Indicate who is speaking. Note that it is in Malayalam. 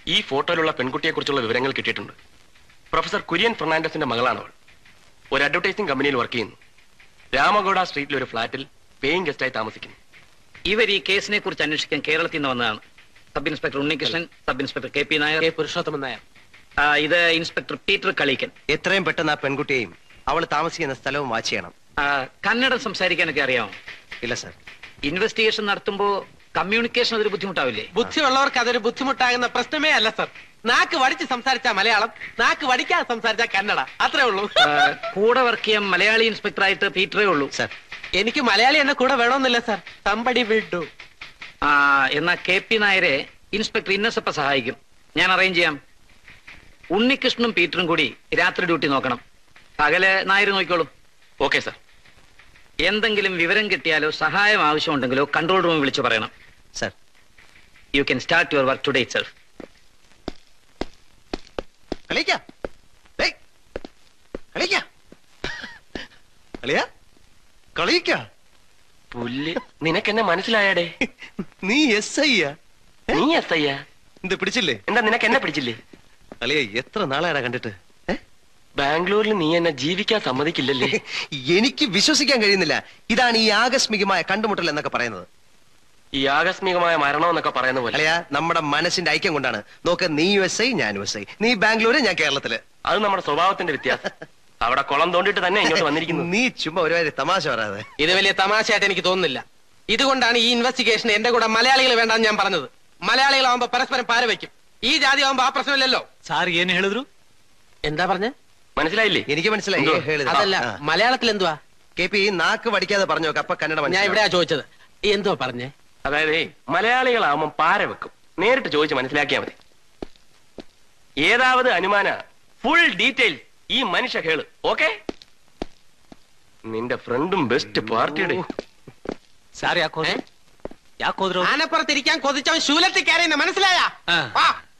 Speaker 1: ഈ ഫോട്ടോയിലുള്ള പെൺകുട്ടിയെക്കുറിച്ചുള്ള വിവരങ്ങൾ കിട്ടിയിട്ടുണ്ട് പ്രൊഫസർ കുര്യൻ ഫെർണാണ്ടസിന്റെ മകളാണ് അവൾ ഒരു അഡ്വർടൈസിംഗ് കമ്പനിയിൽ വർക്ക് ചെയ്യുന്നു രാമഗൌഡ സ്ട്രീറ്റിൽ ഒരു ഫ്ലാറ്റിൽ പേയിങ് ഗസ്റ്റായി താമസിക്കുന്നു
Speaker 2: ഇവർ ഈ കേസിനെ കുറിച്ച് അന്വേഷിക്കാൻ കേരളത്തിൽ നിന്ന് വന്നതാണ് sub inspector Unnikrishnan sub inspector K P Nair
Speaker 3: Purushothaman Nair
Speaker 2: ആ, ഇത് ഇൻസ്പെക്ടർ പീറ്റർ കളീക്കൻ
Speaker 4: എത്രയും പെട്ടെന്ന് ആ പെൺകുട്ടിയെയും അവൾ താമസിക്കുന്ന സ്ഥലവും വാച്ച് ചെയ്യണം
Speaker 2: ആ, കന്നഡം സംസാരിക്കാനൊക്കെ അറിയാമോ
Speaker 4: ഇല്ല സർ
Speaker 2: ഇൻവെസ്റ്റിഗേഷൻ നടത്തുമ്പോ കമ്മ്യൂണിക്കേഷൻ അതൊരു ബുദ്ധിമുട്ടാവില്ലേ
Speaker 3: ബുദ്ധിയുള്ളവർക്ക് അതൊരു ബുദ്ധിമുട്ടാകുന്ന പ്രശ്നമേ അല്ല സർ നാക്ക് വടിച്ച് സംസാരിച്ച മലയാളം നാക്ക് വടിക്കാതെ സംസാരിച്ച കന്നഡ അത്രേ ഉള്ളൂ
Speaker 2: ആ, കൂടെ വർക്ക് ചെയ്യാൻ മലയാളി ഇൻസ്പെക്ടറായിട്ട് പീറ്ററേ ഉള്ളൂ
Speaker 4: സർ
Speaker 3: എനിക്ക് മലയാളി എന്നെ കൂടെ വേണമെന്നില്ല സർ സമ്പടി വിട്ടു
Speaker 2: ആ, എന്നാ കെ പി നായരെ ഇൻസ്പെക്ടർ ഇന്നസപ്പ സഹായിക്കും ഞാൻ അറേഞ്ച് ചെയ്യാം ഉണ്ണികൃഷ്ണനും പീറ്ററും കൂടി രാത്രി ഡ്യൂട്ടി നോക്കണം പകല് നായർ നോക്കിക്കോളും
Speaker 1: ഓക്കെ സർ
Speaker 2: എന്തെങ്കിലും വിവരം കിട്ടിയാലോ സഹായം ആവശ്യമുണ്ടെങ്കിലോ കൺട്രോൾ റൂമിൽ വിളിച്ചു പറയണം
Speaker 4: sir
Speaker 2: you can start your work today self
Speaker 4: കളിക്ക കളിക്ക കളിയ കളിക്ക
Speaker 1: പുല്ല് നിനക്കെന്നെ മനസ്സിലായാടേ
Speaker 4: നീ എസ് ഐയാ
Speaker 1: നീ എസ് അയ്യാ
Speaker 4: എന്ത് പിടിച്ചില്ലേ
Speaker 1: എന്താ നിനക്ക് എന്നെ പിടിച്ചില്ലേ
Speaker 4: അളിയ എത്ര നാളായടാ കണ്ടിട്ട് ഏ?
Speaker 1: ബാംഗ്ലൂരിൽ നീ എന്നെ ജീവിക്കാൻ സമ്മതിക്കില്ലല്ലേ
Speaker 4: എനിക്ക് വിശ്വസിക്കാൻ കഴിയുന്നില്ല ഇതാണ് ഈ ആകസ്മികമായ കണ്ടുമുട്ടൽ എന്നൊക്കെ പറയുന്നത്
Speaker 1: ഈ ആകസ്മികമായ മരണം എന്നൊക്കെ പറയുന്ന പോലെ
Speaker 4: അളിയ നമ്മുടെ മനസ്സിന്റെ ഐക്യം കൊണ്ടാണ് നോക്ക് നീ യു എസ് ഐ ഞാൻ യു എസ് ഐ നീ ബാംഗ്ലൂര് ഞാൻ കേരളത്തില്
Speaker 1: അത് നമ്മുടെ സ്വഭാവത്തിന്റെ വ്യത്യാസം അവിടെ കുളം തോണ്ടിട്ട് തന്നെ ഇങ്ങോട്ട് വന്നിരിക്കുന്നു
Speaker 4: നീ ചുമ്മാ ഒരുപാട് തമാശ പറയാതെ
Speaker 3: ഇത് വലിയ തമാശയായിട്ട് എനിക്ക് തോന്നുന്നില്ല ഇതുകൊണ്ടാണ് ഈ ഇൻവെസ്റ്റിഗേഷൻ എന്റെ കൂടെ മലയാളികൾ വേണ്ടെന്ന് ഞാൻ പറഞ്ഞത് മലയാളികളാവുമ്പോ പരസ്പരം പാര വയ്ക്കും ഈ ജാതി ആവുമ്പോ ആ പ്രശ്നമില്ലല്ലോ
Speaker 5: സാർ ಏನ್ ಹೇಳಿದ್ರು
Speaker 3: എന്താ പറഞ്ഞ
Speaker 1: മനസ്സിലായില്ലേ
Speaker 4: എനിക്ക് മനസ്സിലായി
Speaker 1: എന്തോ?
Speaker 4: ഏ, ಹೇಳಿದೆ.
Speaker 3: അതല്ല
Speaker 4: ആ.
Speaker 3: മലയാളത്തിൽ എന്തുവാ
Speaker 4: കെ പി നാക്ക് പഠിക്കാതെ പറഞ്ഞു നോക്ക് അപ്പൊ കന്നഡ
Speaker 3: ഞാൻ
Speaker 4: മനസ്സിലാവും.
Speaker 3: ഇവിടെയാ ചോദിച്ചത് എന്തുവാ പറഞ്ഞേ
Speaker 1: അതായത് മലയാളികളാവുമ്പം പാര വെക്കും നേരിട്ട് ചോദിച്ച് മനസ്സിലാക്കിയാ മതി ഏതാവത് അനുമാന ഫുൾ ഡീറ്റെയിൽസ് ഈ മനുഷ്യ കേള് ഓക്കെ നിന്റെ ഫ്രണ്ടും ബെസ്റ്റ് പാർട്ടിയുടെ
Speaker 5: സാർ ಯಾಕೆ ಹೋದ್ರು ಯಾಕೆ ಹೋದ್ರು
Speaker 3: ആനപ്പുറത്തിരിക്കാൻ കൊതിച്ചവൻ ശൂലത്തിൽ കയറിയെന്ന് മനസ്സിലായ
Speaker 5: ആ.